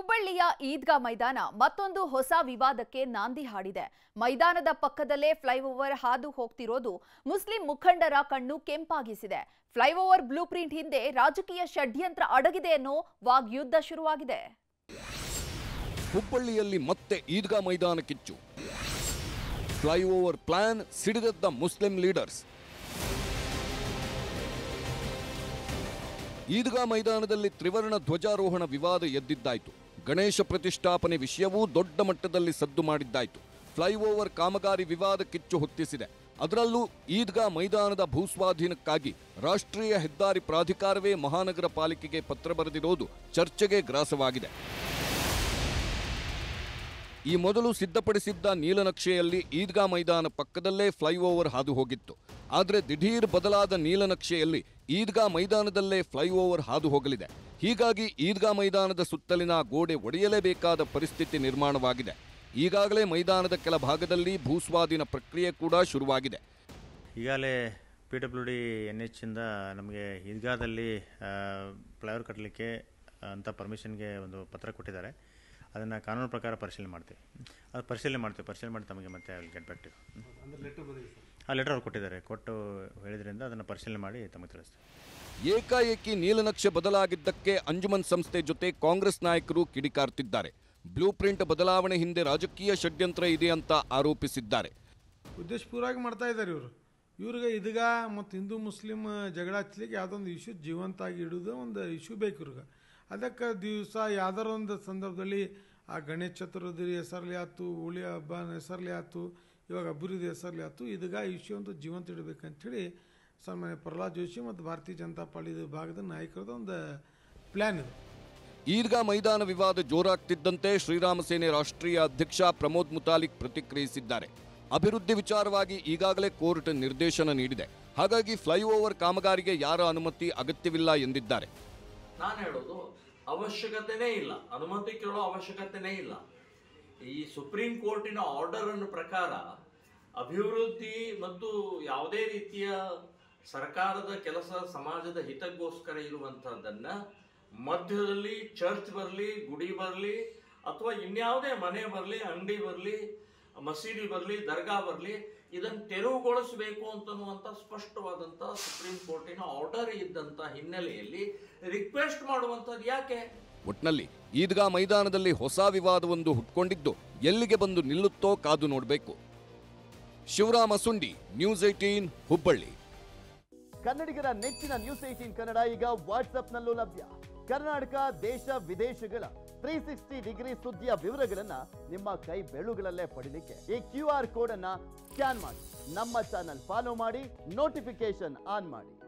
ಹುಬ್ಬಳ್ಳಿಯ ಈದ್ಗಾ ಮೈದಾನ ಮತ್ತೊಂದು ಹೊಸ ವಿವಾದಕ್ಕೆ ನಾಂದಿ ಹಾಡಿದೆ ಮೈದಾನದ ಪಕ್ಕದಲ್ಲೇ ಫ್ಲೈಓವರ್ ಹಾದು ಹೋಗ್ತಿರೋದು ಮುಸ್ಲಿಂ ಮುಖಂಡರ ಕಣ್ಣು ಕೆಂಪಾಗಿಸಿದೆ ಫ್ಲೈಓವರ್ ಬ್ಲೂ ಪ್ರಿಂಟ್ ಹಿಂದೆ ರಾಜಕೀಯ ಷಡ್ಯಂತ್ರ ಅಡಗಿದೆ ಅನ್ನೋ ವಾಗ್ಯುದ್ಧ ಶುರುವಾಗಿದೆ ಹುಬ್ಬಳ್ಳಿಯಲ್ಲಿ ಮತ್ತೆ ಈದ್ಗಾ ಮೈದಾನ ಕಿಚ್ಚು ಫ್ಲೈಓವರ್ ಪ್ಲಾನ್ ಸಿಡಿದದ್ದ ಮುಸ್ಲಿಂ ಲೀಡರ್ಸ್ ಈದ್ಗಾ ಮೈದಾನದಲ್ಲಿ ತ್ರಿವರ್ಣ ಧ್ವಜಾರೋಹಣ ವಿವಾದ ಎದ್ದಿದ್ದಾಯ್ತು ಗಣೇಶ ಪ್ರತಿಷ್ಠಾಪನೆ ವಿಷಯವೂ ದೊಡ್ಡ ಮಟ್ಟದಲ್ಲಿ ಸದ್ದು ಮಾಡಿದ್ದಾಯ್ತು ಫ್ಲೈಓವರ್ ಕಾಮಗಾರಿ ವಿವಾದ ಕಿಚ್ಚು ಹೊತ್ತಿಸಿದೆ ಅದರಲ್ಲೂ ಈದ್ಗಾ ಮೈದಾನದ ಭೂಸ್ವಾಧೀನಕ್ಕಾಗಿ ರಾಷ್ಟ್ರೀಯ ಹೆದ್ದಾರಿ ಪ್ರಾಧಿಕಾರವೇ ಮಹಾನಗರ ಪಾಲಿಕೆಗೆ ಪತ್ರ ಬರೆದಿರೋದು ಚರ್ಚೆಗೆ ಗ್ರಾಸವಾಗಿದೆ ಈ ಮೊದಲು ಸಿದ್ಧಪಡಿಸಿದ್ದ ನೀಲನಕ್ಷೆಯಲ್ಲಿ ಈದ್ಗಾ ಮೈದಾನ ಪಕ್ಕದಲ್ಲೇ ಫ್ಲೈಓವರ್ ಹಾದು ಹೋಗಿತ್ತು ಆದರೆ ದಿಢೀರ್ ಬದಲಾದ ನೀಲನಕ್ಷೆಯಲ್ಲಿ ಈದ್ಗಾ ಮೈದಾನದಲ್ಲೇ ಫ್ಲೈಓವರ್ ಹಾದು ಹೋಗಲಿದೆ ಹೀಗಾಗಿ ಈದ್ಗಾ ಮೈದಾನದ ಸುತ್ತಲಿನ ಗೋಡೆ ಒಡೆಯಲೇಬೇಕಾದ ಪರಿಸ್ಥಿತಿ ನಿರ್ಮಾಣವಾಗಿದೆ ಈಗಾಗಲೇ ಮೈದಾನದ ಕೆಲ ಭಾಗದಲ್ಲಿ ಭೂಸ್ವಾಧೀನ ಪ್ರಕ್ರಿಯೆ ಕೂಡ ಶುರುವಾಗಿದೆ ಈಗಾಗಲೇ ಪಿ ಡಬ್ಲ್ಯೂ ಡಿ ಎನ್ ಎಚ್ಚಿಂದ ನಮಗೆ ಈದ್ಗಾದಲ್ಲಿ ಫ್ಲೈಓವರ್ ಕಟ್ಟಲಿಕ್ಕೆ ಅಂತ ಪರ್ಮಿಷನ್ಗೆ ಒಂದು ಪತ್ರ ಕೊಟ್ಟಿದ್ದಾರೆ ಅದನ್ನು ಕಾನೂನು ಪ್ರಕಾರ ಪರಿಶೀಲನೆ ಮಾಡ್ತೀವಿ ಅದು ಪರಿಶೀಲನೆ ಮಾಡ್ತೀವಿ ಪರಿಶೀಲನೆ ಮಾಡಿ ತಮಗೆ ಮತ್ತೆ ಅಲ್ಲಿ ಗೆಟ್ ಬ್ಯಾಕ್ ಆ ಲೆಟರ್ ಅವ್ರು ಕೊಟ್ಟಿದ್ದಾರೆ ಕೊಟ್ಟು ಹೇಳಿದ್ರಿಂದ ಅದನ್ನು ಪರಿಶೀಲನೆ ಮಾಡಿ ತಮಗೆ ತಿಳಿಸ್ತೀವಿ ಏಕಾಏಕಿ ನೀಲನಕ್ಷೆ ಬದಲಾಗಿದ್ದಕ್ಕೆ ಅಂಜುಮನ್ ಸಂಸ್ಥೆ ಜೊತೆ ಕಾಂಗ್ರೆಸ್ ನಾಯಕರು ಕಿಡಿಕಾರ್ತಿದ್ದಾರೆ ಬ್ಲೂ ಪ್ರಿಂಟ್ ಬದಲಾವಣೆ ಹಿಂದೆ ರಾಜಕೀಯ ಷಡ್ಯಂತ್ರ ಇದೆ ಅಂತ ಆರೋಪಿಸಿದ್ದಾರೆ ಉದ್ದೇಶಪೂರ್ವವಾಗಿ ಮಾಡ್ತಾ ಇದ್ದಾರೆ ಇವರು ಇವ್ರಿಗೆ ಇದೀಗ ಮತ್ತು ಹಿಂದೂ ಮುಸ್ಲಿಂ ಜಗಳ ಹಚ್ಚಲಿಕ್ಕೆ ಯಾವುದೊಂದು ಇಶ್ಯೂ ಜೀವಂತ ಆಗಿ ಇಡೋದು ಒಂದು ಇಶ್ಯೂ ಬೇಕು ಇವ್ರಿಗೆ ಅದಕ್ಕೆ ದಿವಸ ಯಾವ್ದಾರ ಒಂದು ಸಂದರ್ಭದಲ್ಲಿ ಆ ಗಣೇಶ ಚತುರ್ಥಿ ಹೆಸರ್ಲಿ ಆಯ್ತು ಹೋಳಿ ಹಬ್ಬ ಹೆಸರ್ಲಿ ಆಯ್ತು ಇವಾಗ ಅಭಿವೃದ್ಧಿ ಹೆಸರ್ಲಿ ಆಯ್ತು ಇದೀಗ ಇಶ್ಯೂ ಒಂದು ಜೀವಂತ ಇಡಬೇಕಂತೇಳಿ ಸನ್ಮಾನ್ಯ ಪ್ರಹ್ಲಾದ್ ಜೋಶಿ ಮತ್ತು ಭಾರತೀಯ ಜನತಾ ಪಾರ್ಟಿ ಭಾಗದ ನಾಯಕರದ ಒಂದು ಪ್ಲ್ಯಾನ್ ಇದು ಈದ್ಗಾ ಮೈದಾನ ವಿವಾದ ಜೋರಾಗ್ತಿದ್ದಂತೆ ಶ್ರೀರಾಮ ಸೇನೆ ರಾಷ್ಟ್ರೀಯ ಅಧ್ಯಕ್ಷ ಪ್ರಮೋದ್ ಮುತಾಲಿಕ್ ಪ್ರತಿಕ್ರಿಯಿಸಿದ್ದಾರೆ ಅಭಿವೃದ್ಧಿ ವಿಚಾರವಾಗಿ ಈಗಾಗಲೇ ಕೋರ್ಟ್ ನಿರ್ದೇಶನ ನೀಡಿದೆ ಹಾಗಾಗಿ ಫ್ಲೈಓವರ್ ಕಾಮಗಾರಿಗೆ ಯಾರ ಅನುಮತಿ ಅಗತ್ಯವಿಲ್ಲ ಎಂದಿದ್ದಾರೆ ನಾನು ಹೇಳೋದು ಅವಶ್ಯಕತೆನೇ ಇಲ್ಲ ಅನುಮತಿ ಕೇಳೋ ಅವಶ್ಯಕತೆನೇ ಇಲ್ಲ ಈ ಸುಪ್ರೀಂ ಕೋರ್ಟಿನ ಆರ್ಡರ್ ಅನ್ನು ಪ್ರಕಾರ ಅಭಿವೃದ್ಧಿ ಮತ್ತು ಯಾವುದೇ ರೀತಿಯ ಸರ್ಕಾರದ ಕೆಲಸ ಸಮಾಜದ ಹಿತಕ್ಕೋಸ್ಕರ ಇರುವಂತಹದ್ದನ್ನ ಮಧ್ಯದಲ್ಲಿ ಚರ್ಚ್ ಬರಲಿ ಗುಡಿ ಬರಲಿ ಅಥವಾ ಇನ್ಯಾವುದೇ ಮನೆ ಬರಲಿ ಅಂಗಡಿ ಬರಲಿ ಮಸೀದಿ ಬರಲಿ ದರ್ಗಾ ಬರಲಿ ಇದನ್ನು ತೆರವುಗೊಳಿಸಬೇಕು ಅಂತನ್ನುವಂಥ ಸ್ಪಷ್ಟವಾದಂಥ ಸುಪ್ರೀಂ ಕೋರ್ಟಿನ ಆರ್ಡರ್ ಇದ್ದಂಥ ಹಿನ್ನೆಲೆಯಲ್ಲಿ ರಿಕ್ವೆಸ್ಟ್ ಮಾಡುವಂಥದ್ದು ಯಾಕೆ ಒಟ್ನಲ್ಲಿ ಈದ್ಗಾ ಮೈದಾನದಲ್ಲಿ ಹೊಸ ವಿವಾದವೊಂದು ಹುಟ್ಕೊಂಡಿದ್ದು ಎಲ್ಲಿಗೆ ಬಂದು ನಿಲ್ಲುತ್ತೋ ಕಾದು ನೋಡಬೇಕು ಶಿವರಾಮ ಸುಂಡಿ ನ್ಯೂಸ್ ಏಟೀನ್ ಹುಬ್ಬಳ್ಳಿ ಕನ್ನಡಿಗರ ನೆಚ್ಚಿನ ನ್ಯೂಸ್ ಏಟೀನ್ ಕನ್ನಡ ಈಗ ವಾಟ್ಸ್ಆಪ್ನಲ್ಲೂ ಲಭ್ಯ ಕರ್ನಾಟಕ ದೇಶ ವಿದೇಶಗಳ ತ್ರೀ ಸಿಕ್ಸ್ಟಿ ಡಿಗ್ರಿ ಸುದ್ದಿಯ ವಿವರಗಳನ್ನ ನಿಮ್ಮ ಕೈ ಬೆಳುಗಳಲ್ಲೇ ಪಡಿಲಿಕ್ಕೆ ಈ ಕ್ಯೂ ಆರ್ ಕೋಡ್ ಅನ್ನ ಸ್ಕ್ಯಾನ್ ಮಾಡಿ ನಮ್ಮ ಚಾನಲ್ ಫಾಲೋ ಮಾಡಿ ನೋಟಿಫಿಕೇಶನ್ ಆನ್ ಮಾಡಿ